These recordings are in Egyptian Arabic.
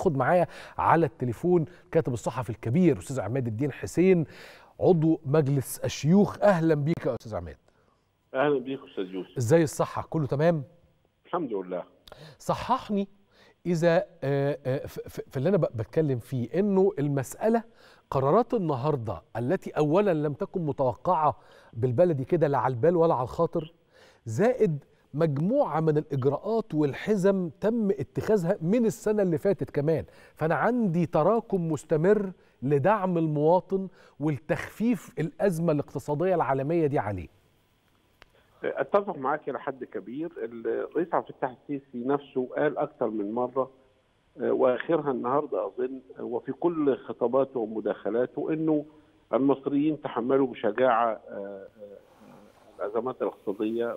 خد معايا على التليفون كاتب الصحفي الكبير استاذ عماد الدين حسين عضو مجلس الشيوخ اهلا بيك يا استاذ عماد اهلا بيك استاذ يوسف ازاي الصحه كله تمام الحمد لله صححني اذا آه، آه، ف- ف- في اللي انا ب- بتكلم فيه انه المساله قرارات النهارده التي اولا لم تكن متوقعه بالبلدي كده لا على البال ولا على الخاطر زائد مجموعه من الاجراءات والحزم تم اتخاذها من السنه اللي فاتت كمان فانا عندي تراكم مستمر لدعم المواطن والتخفيف الازمه الاقتصاديه العالميه دي عليه اتفق معاك الى حد كبير الرئيس عبد الفتاح السيسي نفسه قال اكثر من مره آه، واخرها النهارده اظن آه، وفي كل خطاباته ومداخلاته انه المصريين تحملوا بشجاعه آه، آه، الازمات الاقتصاديه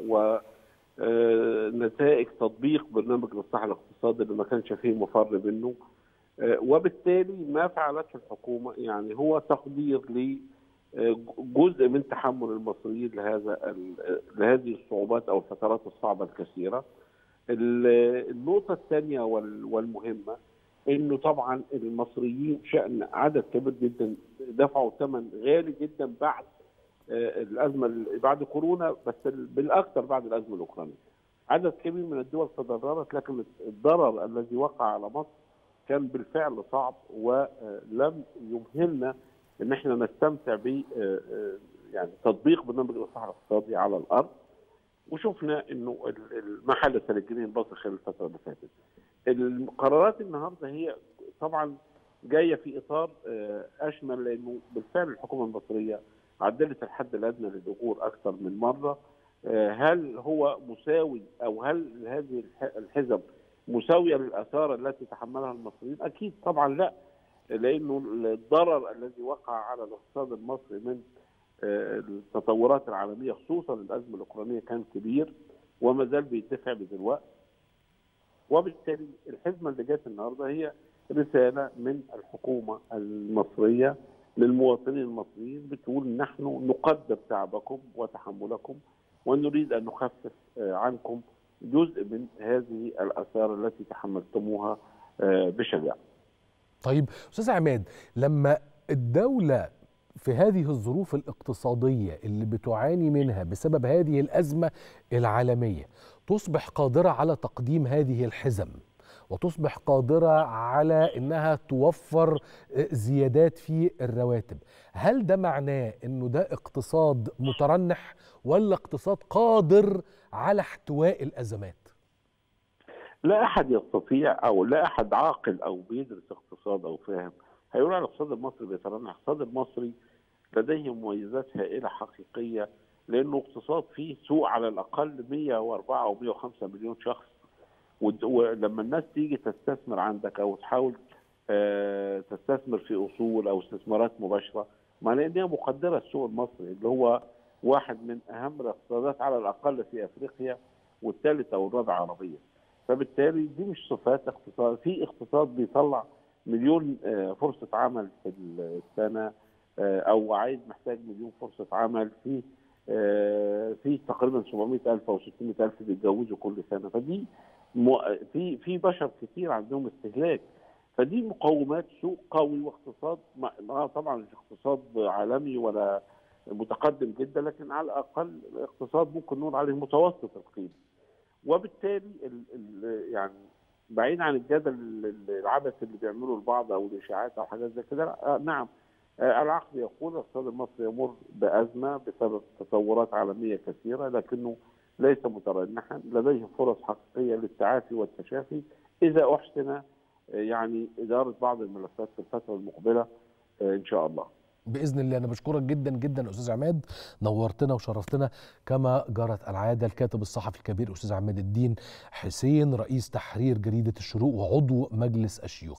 ونتائج تطبيق برنامج الاصلاح الاقتصادي اللي ما كانش فيه مفر منه آه، وبالتالي ما فعلته الحكومه يعني هو تقدير ل جزء من تحمل المصريين لهذا ال- لهذه الصعوبات او الفترات الصعبه الكثيره. ال- النقطه الثانيه وال- والمهمه انه طبعا المصريين شان عدد كبير جدا دفعوا ثمن غالي جدا بعد آه، الازمه ال- بعد كورونا بس ال- بالاكثر بعد الازمه الاوكرانيه. عدد كبير من الدول تضررت لكن الضرر الذي وقع على مصر كان بالفعل صعب ولم يمهلنا ان احنا نستمتع ب آه، آه، يعني تطبيق برنامج الاصلاح الاقتصادي على الارض وشفنا انه ال- ال- ما حدث للجنيه المصري خلال الفتره اللي فاتت. القرارات النهارده هي طبعا جايه في اطار آه، اشمل لانه بالفعل الحكومه المصريه عدلت الحد الادنى للاجور اكثر من مره آه، هل هو مساوي او هل هذه الح- الحزب مساويه للاثار التي تحملها المصريين؟ اكيد طبعا لا لانه الضرر الذي وقع على الاقتصاد المصري من آه، التطورات العالميه خصوصا الازمه الاوكرانيه كان كبير وما زال بيدفع بدلوقتي وبالتالي الحزمه اللي جت النهارده هي رساله من الحكومه المصريه للمواطنين المصريين بتقول نحن نقدر تعبكم وتحملكم ونريد ان نخفف آه، عنكم جزء من هذه الاثار التي تحملتموها آه، بشجاعه. طيب استاذ عماد لما الدوله في هذه الظروف الاقتصاديه اللي بتعاني منها بسبب هذه الازمه العالميه تصبح قادره على تقديم هذه الحزم وتصبح قادره على انها توفر زيادات في الرواتب هل ده معناه انه ده اقتصاد مترنح ولا اقتصاد قادر على احتواء الازمات لا احد يستطيع او لا احد عاقل او بيدرس اقتصاد او فاهم هيقول على الاقتصاد المصري بيترنح، الاقتصاد المصري لديه مميزات هائله حقيقيه لانه اقتصاد فيه سوق على الاقل 104 او 105 مليون شخص ود- ولما الناس تيجي تستثمر عندك او تحاول آه، تستثمر في اصول او استثمارات مباشره معناه ان هي مقدره السوق المصري اللي هو واحد من اهم الاقتصادات على الاقل في افريقيا والثالث او الرابع عربيا. فبالتالي دي مش صفات اقتصاد في اقتصاد بيطلع مليون آه، فرصه عمل في السنه آه، او عايز محتاج مليون فرصه عمل في آه، في تقريبا 700 الف او 600 الف بيتجوزوا كل سنه فدي م- في في بشر كتير عندهم استهلاك فدي مقومات سوق قوي واقتصاد ما- آه طبعا مش اقتصاد عالمي ولا متقدم جدا لكن على الاقل اقتصاد ممكن نقول عليه متوسط القيمه وبالتالي ال ال يعني بعيد عن الجدل ال- العبث اللي بيعمله البعض او الاشاعات او حاجات زي كده لا، آه، نعم آه، العقل يقول الاقتصاد المصري يمر بازمه بسبب تطورات عالميه كثيره لكنه ليس مترنحا لديه فرص حقيقيه للتعافي والتشافي اذا احسن آه، يعني اداره بعض الملفات في الفتره المقبله آه، ان شاء الله. باذن الله انا بشكرك جدا جدا استاذ عماد نورتنا وشرفتنا كما جرت العاده الكاتب الصحفي الكبير استاذ عماد الدين حسين رئيس تحرير جريده الشروق وعضو مجلس الشيوخ